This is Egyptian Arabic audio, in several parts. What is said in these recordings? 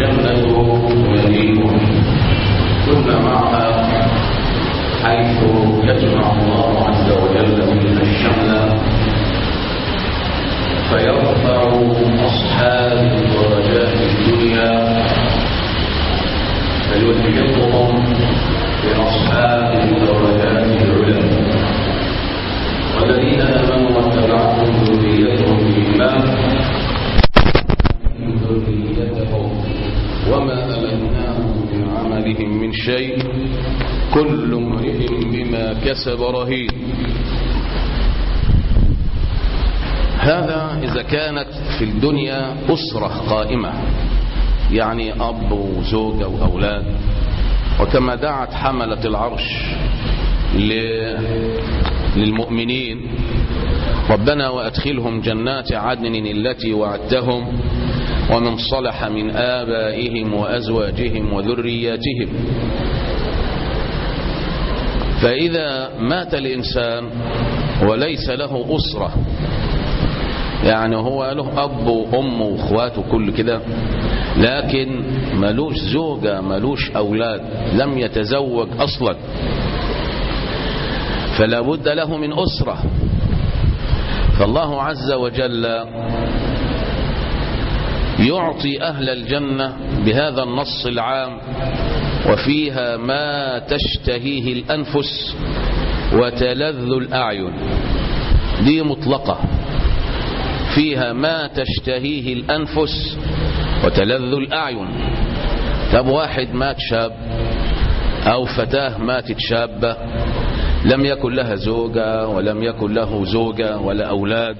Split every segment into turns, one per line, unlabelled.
والجنة تناديكم كنا معها حيث يجمع الله عز وجل فيها الشمل فيرفع أصحاب الدرجات الدنيا فيلحقهم بأصحاب الدرجات العلى والذين آمنوا واتبعتهم ذريتهم بإيمان ذريتهم وما ألناهم من عملهم من شيء كل امرئ بما كسب رهين هذا إذا كانت في الدنيا أسرة قائمة يعني أب وزوجة وأولاد وكما دعت حملة العرش للمؤمنين ربنا وأدخلهم جنات عدن التي وعدتهم ومن صلح من آبائهم وأزواجهم وذرياتهم فإذا مات الإنسان وليس له أسرة يعني هو له أب وأم وأخواته كل كده لكن ملوش زوجة ملوش أولاد لم يتزوج أصلا فلا بد له من أسرة فالله عز وجل يعطي أهل الجنة بهذا النص العام وفيها ما تشتهيه الأنفس وتلذ الأعين دي مطلقة فيها ما تشتهيه الأنفس وتلذ الأعين طب واحد مات شاب أو فتاة ماتت شابة لم يكن لها زوجة ولم يكن له زوجة ولا أولاد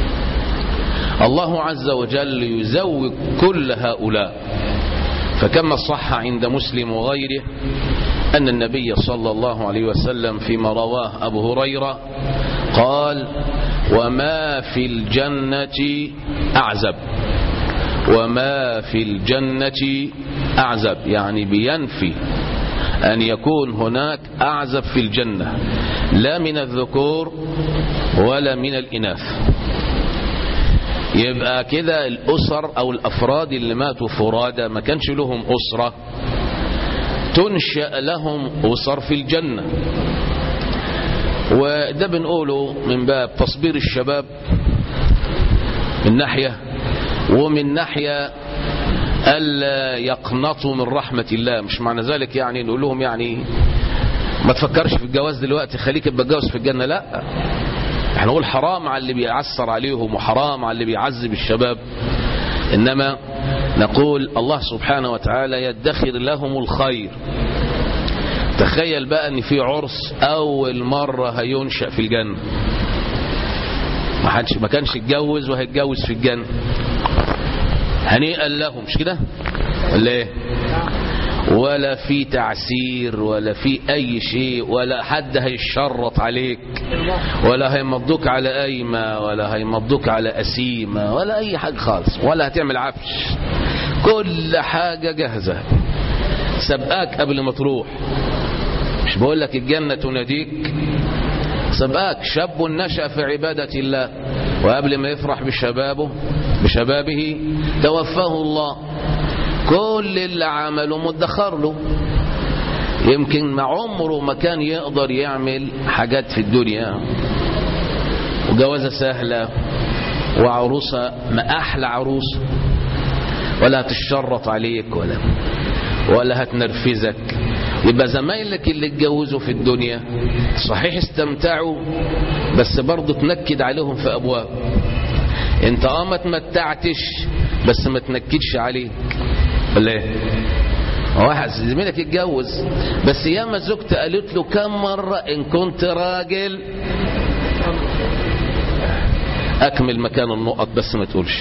الله عز وجل يزوج كل هؤلاء فكما صح عند مسلم وغيره أن النبي صلى الله عليه وسلم فيما رواه أبو هريرة قال وما في الجنة أعزب وما في الجنة أعزب يعني بينفي أن يكون هناك أعزب في الجنة لا من الذكور ولا من الإناث يبقى كده الأسر أو الأفراد اللي ماتوا فرادى ما كانش لهم أسرة تنشأ لهم أسر في الجنة وده بنقوله من باب تصبير الشباب من ناحية ومن ناحية ألا يقنطوا من رحمة الله مش معنى ذلك يعني نقول لهم يعني ما تفكرش في الجواز دلوقتي خليك تتجوز في الجنة لا احنا نقول حرام على اللي بيعسر عليهم وحرام على اللي بيعذب الشباب إنما نقول الله سبحانه وتعالى يدخر لهم الخير تخيل بقى ان في عرس اول مرة هينشأ في الجنة ما حدش ما كانش اتجوز وهيتجوز في الجنة هنيئا لهم مش كده ولا ايه ولا في تعسير ولا في اي شيء ولا حد هيشرط عليك ولا هيمضوك على قايمة ولا هيمضوك على قسيمة ولا اي حاجة خالص ولا هتعمل عفش كل حاجة جاهزة سبقاك قبل ما تروح مش بقول لك الجنة تناديك سبقاك شاب نشأ في عبادة الله وقبل ما يفرح بشبابه بشبابه توفاه الله كل اللي عمله مدخر له يمكن مع عمره ما كان يقدر يعمل حاجات في الدنيا وجوازة سهلة وعروسة ما أحلى عروسة ولا هتشرط عليك ولا ولا هتنرفزك يبقى زمايلك اللي اتجوزوا في الدنيا صحيح استمتعوا بس برضه تنكد عليهم في أبواب انت اه ما تمتعتش بس ما تنكدش عليك ولا ايه واحد زميلك اتجوز بس ياما زوجته قالت له كم مرة ان كنت راجل اكمل مكان النقط بس ما تقولش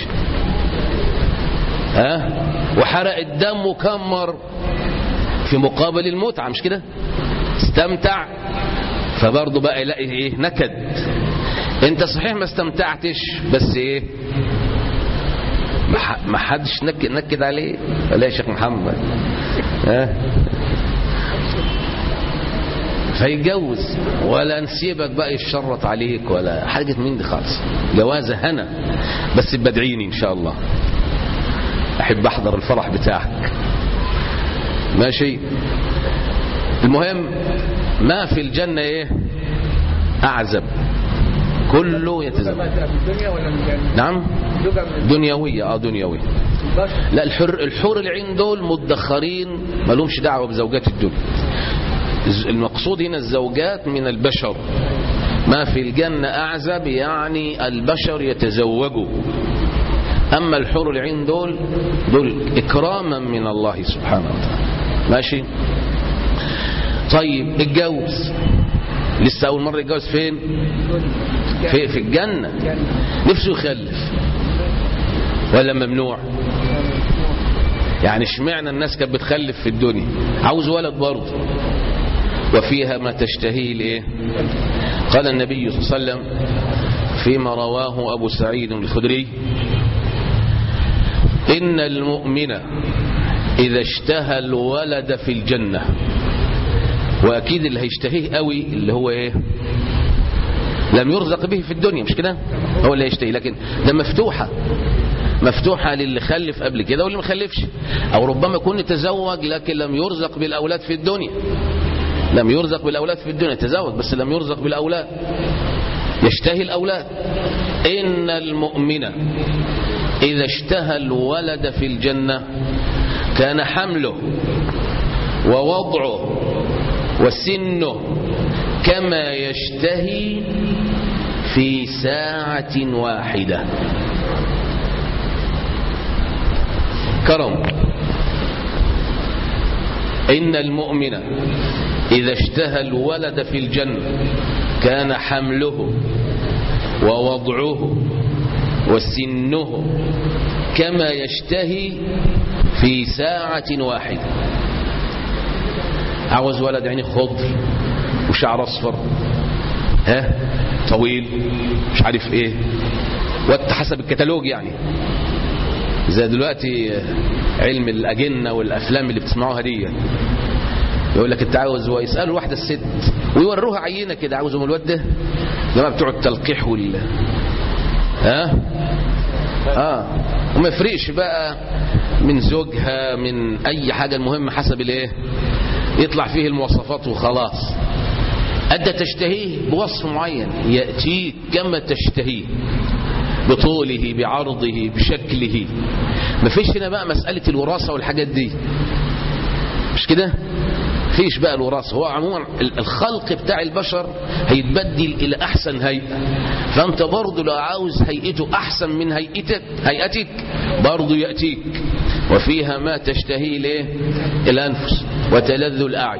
ها وحرق الدم كم مرة في مقابل المتعة مش كده استمتع فبرضه بقى يلاقي ايه نكد انت صحيح ما استمتعتش بس ايه ما حدش نكد, نكد عليه ولا يا شيخ محمد ها فيتجوز ولا نسيبك بقى يشرط عليك ولا حاجة من دي خالص جوازة هنا بس بدعيني ان شاء الله احب احضر الفرح بتاعك ماشي المهم ما في الجنة ايه اعزب كله يتزوج
في الدنيا ولا من الجنة؟
نعم
زوجة من
دنيوية اه دنيوية
البشر
لا الحر الحور العين دول مدخرين ما لهمش دعوة بزوجات الدنيا الز- المقصود هنا الزوجات من البشر ما في الجنة أعزب يعني البشر يتزوجوا أما الحور العين دول دول إكراما من الله سبحانه وتعالى ماشي طيب اتجوز لسه أول مرة يتجوز فين في, في الجنة
الجنة
نفسه يخلف ولا ممنوع يعني اشمعنى الناس كانت بتخلف في الدنيا عاوز ولد برضه وفيها ما تشتهيه الايه قال النبي صلى الله عليه وسلم فيما رواه ابو سعيد الخدري ان المؤمن اذا اشتهى الولد في الجنه واكيد اللي هيشتهيه قوي اللي هو ايه لم يرزق به في الدنيا مش كده هو اللي يشتهي لكن ده مفتوحة مفتوحة للي خلف قبل كده واللي ما خلفش أو ربما يكون تزوج لكن لم يرزق بالأولاد في الدنيا لم يرزق بالأولاد في الدنيا تزوج بس لم يرزق بالأولاد يشتهي الأولاد إن المؤمن إذا اشتهى الولد في الجنة كان حمله ووضعه وسنه كما يشتهي في ساعة واحدة كرم إن المؤمن إذا اشتهى الولد في الجنة كان حمله ووضعه وسنه كما يشتهي في ساعة واحدة عاوز ولد عيني خضر وشعر اصفر ها طويل مش عارف ايه وقت حسب الكتالوج يعني زي دلوقتي علم الاجنه والافلام اللي بتسمعوها دي يقول لك انت عاوز ويسالوا واحده الست ويوروها عينه كده عاوزهم الواد ده جماعه بتوع التلقيح وال ها اه وما يفرقش بقى من زوجها من اي حاجه المهم حسب الايه يطلع فيه المواصفات وخلاص أنت تشتهيه بوصف معين يأتيك كما تشتهيه بطوله بعرضه بشكله ما فيش هنا بقى مسألة الوراثة والحاجات دي مش كده فيش بقى الوراثة هو عموما الخلق بتاع البشر هيتبدل إلى أحسن هيئة فأنت برضه لو عاوز هيئته أحسن من هيئتك هيئتك برضه يأتيك وفيها ما تشتهيه ليه الأنفس وتلذ الأعين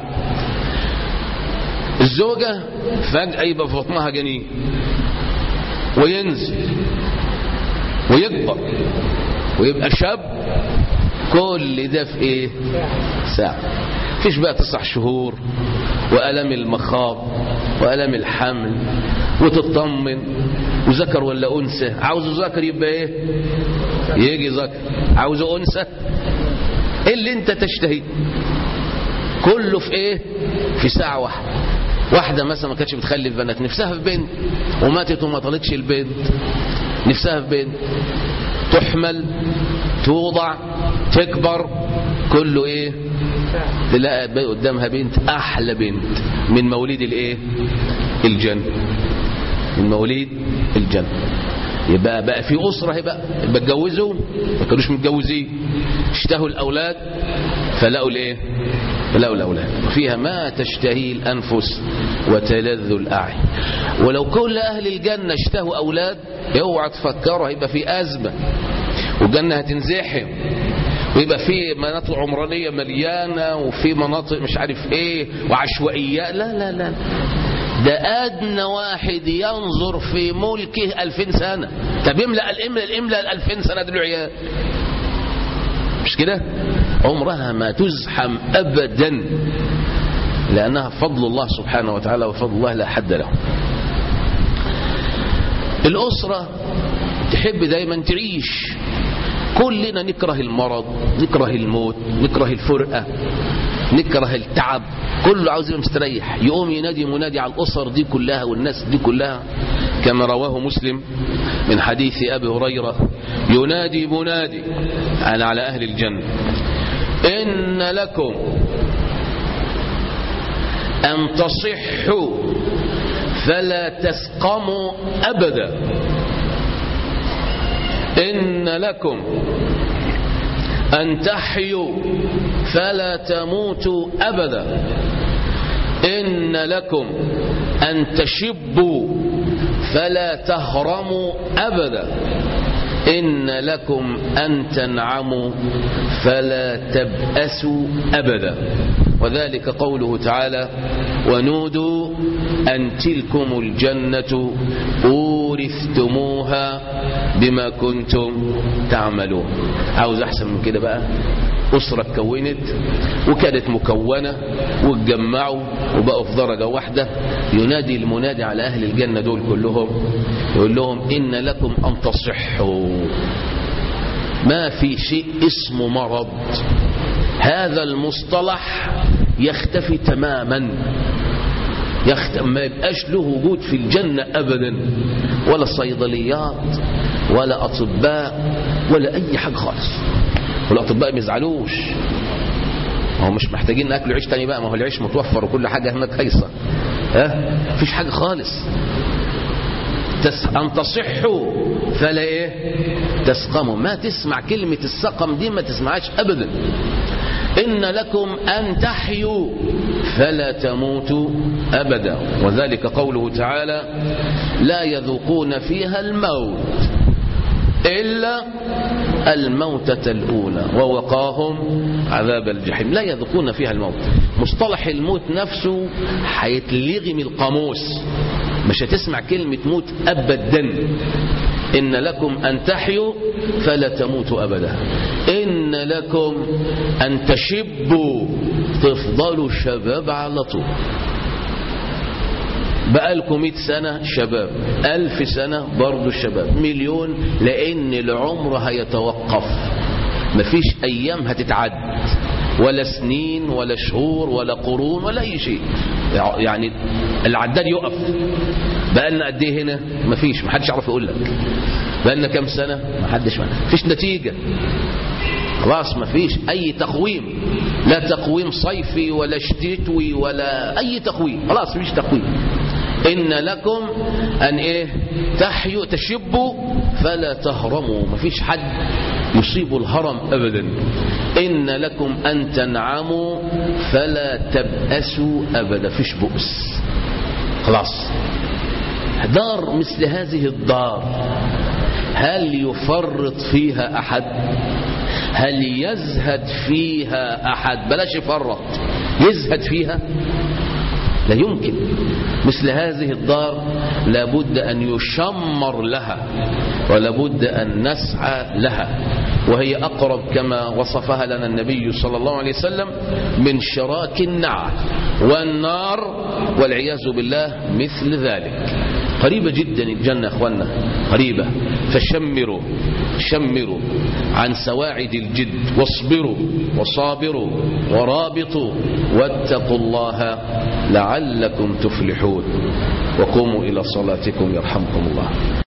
الزوجة فجأة يبقى في بطنها جنين وينزل ويكبر ويبقى شاب كل ده في ايه ساعة فيش بقى تسع شهور وألم المخاض وألم الحمل وتطمن وذكر ولا أنثى عاوزه ذكر يبقى ايه يجي ذكر عاوزه أنثى ايه اللي انت تشتهي كله في ايه في ساعة واحدة واحدة مثلا ما كانتش بتخلف بنات نفسها في بنت وماتت وما طلتش البنت نفسها في بنت تحمل توضع تكبر كله ايه تلاقي قدامها بنت احلى بنت من مواليد الايه الجنة من مواليد الجنة يبقى بقى في أسرة هي بقى يبقى اتجوزوا ما كانوش متجوزين اشتهوا الأولاد فلقوا الايه فلقوا الأولاد وفيها ما تشتهي الأنفس وتلذ الأعين ولو كل أهل الجنة اشتهوا أولاد اوعى تفكروا هيبقى في أزمة والجنة هتنزحم ويبقى في مناطق عمرانية مليانة وفي مناطق مش عارف ايه وعشوائيات لا لا لا ده أدنى واحد ينظر في ملكه ألفين سنة طب يملأ الإملأ الإملأ الألفين سنة دول عيال مش كده عمرها ما تزحم أبدا لأنها فضل الله سبحانه وتعالى وفضل الله لا حد له الأسرة تحب دايما تعيش كلنا نكره المرض نكره الموت نكره الفرقة نكره التعب كله عاوز يبقى مستريح يقوم ينادي منادي على الأسر دي كلها والناس دي كلها كما رواه مسلم من حديث أبي هريرة ينادي منادي على على أهل الجنة إن لكم أن تصحوا فلا تسقموا أبدا إن لكم أن تحيوا فلا تموتوا أبدا إن لكم أن تشبوا فلا تهرموا أبدا إن لكم أن تنعموا فلا تبأسوا أبدا وذلك قوله تعالى ونودوا أن تلكم الجنة أورثتموها بما كنتم تعملون عاوز أحسن من كده بقى أسرة اتكونت وكانت مكونة واتجمعوا وبقوا في درجة واحدة ينادي المنادي على أهل الجنة دول كلهم يقول لهم إن لكم أن تصحوا ما في شيء اسمه مرض هذا المصطلح يختفي تماما يخت... ما يبقاش له وجود في الجنة أبدا ولا صيدليات ولا أطباء ولا أي حاجة خالص والأطباء ما يزعلوش ما هو مش محتاجين ناكل عيش تاني بقى ما هو العيش متوفر وكل حاجة هناك هيصة ها مفيش حاجة خالص تس... أن تصحوا فلا إيه تسقموا ما تسمع كلمة السقم دي ما تسمعهاش أبدا إن لكم أن تحيوا فلا تموتوا أبدا وذلك قوله تعالى لا يذوقون فيها الموت إلا الموتة الأولى ووقاهم عذاب الجحيم لا يذوقون فيها الموت مصطلح الموت نفسه هيتلغي من القاموس مش هتسمع كلمة موت أبدا إن لكم أن تحيوا فلا تموتوا أبدا إن لكم أن تشبوا تفضلوا شباب على طول بقالكم 100 سنة شباب ألف سنة برضو الشباب مليون لأن العمر هيتوقف مفيش أيام هتتعد ولا سنين ولا شهور ولا قرون ولا أي شيء يعني العداد يقف بقالنا قد ايه هنا مفيش محدش يعرف يقول لك بقالنا كام سنة محدش مفيش نتيجة خلاص مفيش أي تقويم لا تقويم صيفي ولا شتوي ولا أي تقويم خلاص مفيش تقويم إن لكم أن إيه تحيوا تشبوا فلا تهرموا مفيش حد يصيب الهرم أبدا إن لكم أن تنعموا فلا تبأسوا أبدا فيش بؤس خلاص دار مثل هذه الدار هل يفرط فيها أحد هل يزهد فيها أحد بلاش يفرط يزهد فيها لا يمكن مثل هذه الدار لابد أن يشمر لها ولابد أن نسعى لها وهي أقرب كما وصفها لنا النبي صلى الله عليه وسلم من شراك النعل والنار والعياذ بالله مثل ذلك قريبة جدا الجنة يا أخوانا قريبة فشمروا شمروا عن سواعد الجد واصبروا وصابروا ورابطوا واتقوا الله لعلكم تفلحون وقوموا إلى صلاتكم يرحمكم الله